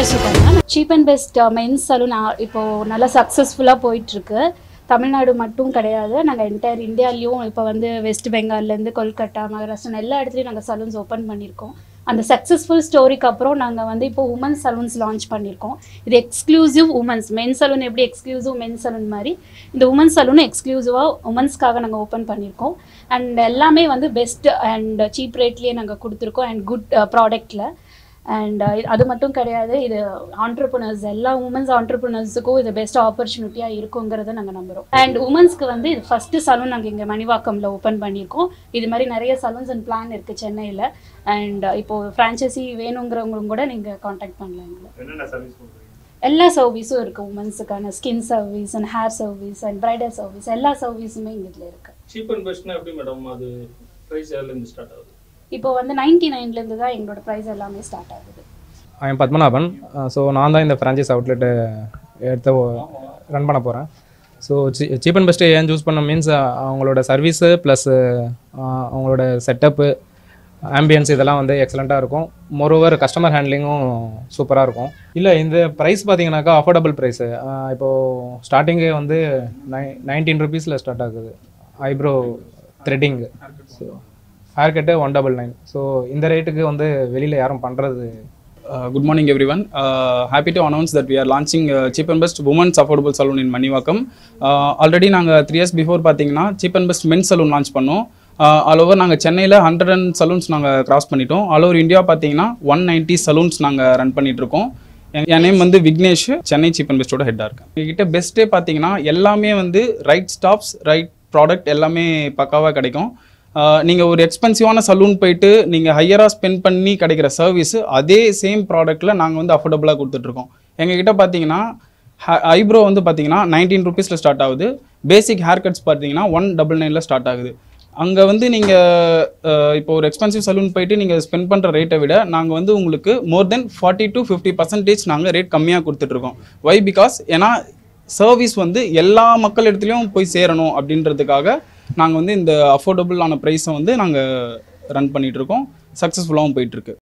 பேர் Sukanya cheap and best men's salon இப்போ நல்லா சக்ஸஸ்ஃபுல்லாக போயிட்டுருக்கு தமிழ்நாடு மட்டும் கிடையாது நாங்கள் என்டையர் இந்தியாலையும் இப்போ வந்து வெஸ்ட் பெங்கால்லேருந்து கொல்கட்டா மகாராஷ்டிரா எல்லா இடத்துலையும் நாங்கள் சலூன்ஸ் ஓப்பன் பண்ணியிருக்கோம் அந்த சக்ஸஸ்ஃபுல் ஸ்டோரிக்கு அப்புறம் நாங்கள் வந்து இப்போ உமன்ஸ் சலூன்ஸ் லான்ச் பண்ணியிருக்கோம் இது எக்ஸ்க்ளூசிவ் உமன்ஸ் மென் சலூன் எப்படி எக்ஸ்க்ளூசிவ் மென் சலூன் மாதிரி இந்த உமன்ஸ் சலூன் எக்ஸ்க்ளூசிவாக உமன்ஸ்க்காக நாங்கள் ஓப்பன் பண்ணியிருக்கோம் அண்ட் எல்லாமே வந்து பெஸ்ட் அண்ட் சீப் ரேட்லேயே நாங்கள் கொடுத்துருக்கோம் அண்ட் குட் ப்ராடக்ட்டில் அண்ட் அது மட்டும் கிடையாது இது ஆண்டர்பிரினர்ஸ் எல்லா உமன்ஸ் ஆண்டர்பிரினர்ஸுக்கும் இது பெஸ்ட் ஆப்பர்ச்சுனிட்டியாக இருக்குங்கிறத நாங்கள் நம்புகிறோம் அண்ட் உமன்ஸ்க்கு வந்து இது ஃபஸ்ட்டு சலூன் நாங்கள் இங்கே மணிவாக்கம்ல ஓப்பன் பண்ணியிருக்கோம் இது மாதிரி நிறைய சலூன்ஸ் அண்ட் பிளான் இருக்குது சென்னையில் அண்ட் இப்போது ஃப்ரான்ச்சைசி வேணுங்கிறவங்களும் கூட நீங்கள் காண்டாக்ட் பண்ணலாம் எங்களை என்னென்ன சர்வீஸ் கொடுக்குறீங்க எல்லா சர்வீஸும் இருக்குது உமன்ஸுக்கான skin service and hair service and bridal service எல்லா சர்வீஸுமே இங்கே இதில் இருக்குது சீப் அண்ட் பெஸ்ட்னா எப்படி மேடம் அது ப்ரைஸ் இருந்து ஸ்டார்ட் ஆகுது இப்போ வந்து நைன்டி நைன்லேருந்து தான் எங்களோட ப்ரைஸ் எல்லாமே ஸ்டார்ட் ஆகுது ஐம் பத்மநாபன் ஸோ நான் தான் இந்த ஃப்ரான்ச்சைஸ் அவுட்லெட்டு எடுத்து ரன் பண்ண போகிறேன் ஸோ சீப் அண்ட் பெஸ்ட்டு ஏன் சூஸ் பண்ண மீன்ஸ் அவங்களோட சர்வீஸு ப்ளஸ் அவங்களோட செட்டப்பு ஆம்பியன்ஸ் இதெல்லாம் வந்து எக்ஸலண்ட்டாக இருக்கும் மோரோவர் கஸ்டமர் ஹேண்ட்லிங்கும் சூப்பராக இருக்கும் இல்லை இந்த ப்ரைஸ் பார்த்தீங்கன்னாக்கா அஃபோர்டபுள் ப்ரைஸு இப்போது ஸ்டார்டிங்கே வந்து நை நைன்டீன் ருபீஸில் ஸ்டார்ட் ஆகுது eyebrow threading so haircut one double nine so இந்த ரேட்டுக்கு வந்து வெளியில் யாரும் பண்ணுறது Uh, good morning everyone uh, happy to announce that we are launching uh, cheap and best women's affordable salon in Manivakkam already நாங்கள் three years before பார்த்தீங்கன்னா cheap and best men's salon launch பண்ணோம் all over நாங்கள் சென்னையில் hundred and salons நாங்கள் cross பண்ணிட்டோம் all over India பார்த்தீங்கன்னா one ninety salons நாங்கள் run பண்ணிட்டு இருக்கோம் என் என் நேம் வந்து விக்னேஷ் சென்னை சீப் அண்ட் பெஸ்ட்டோட ஹெட்டாக இருக்கேன் எங்ககிட்ட பெஸ்ட்டே பார்த்தீங்கன்னா எல்லாமே வந்து ரைட் ஸ்டாப்ஸ் ரைட் ப்ராடக்ட் எல்லாமே பக்காவாக கிடைக்கும் நீங்கள் ஒரு எக்ஸ்பென்சிவான சலூன் போயிட்டு நீங்கள் ஹையராக ஸ்பெண்ட் பண்ணி கிடைக்கிற சர்வீஸ் அதே சேம் ப்ராடக்ட்டில் நாங்கள் வந்து அஃபோர்டபுளாக கொடுத்துட்ருக்கோம் எங்ககிட்ட பார்த்தீங்கன்னா ஐப்ரோ வந்து பார்த்தீங்கன்னா நைன்டீன் ருபீஸில் ஸ்டார்ட் ஆகுது பேசிக் ஹேர் கட்ஸ் பார்த்தீங்கன்னா ஒன் டபுள் நைனில் ஸ்டார்ட் ஆகுது அங்கே வந்து நீங்கள் இப்போ ஒரு எக்ஸ்பென்சிவ் சலூன் போயிட்டு நீங்கள் ஸ்பெண்ட் பண்ணுற ரேட்டை விட நாங்கள் வந்து உங்களுக்கு more than forty to fifty percentage நாங்கள் ரேட் கம்மியாக கொடுத்துட்ருக்கோம் வை பிகாஸ் ஏன்னா சர்வீஸ் வந்து எல்லா மக்கள் இடத்துலையும் போய் சேரணும் அப்படின்றதுக்காக நாங்கள் வந்து இந்த அஃபோர்டபுளான ப்ரைஸை வந்து நாங்கள் ரன் பண்ணிகிட்ருக்கோம் சக்ஸஸ்ஃபுல்லாகவும் போயிட்டுருக்கு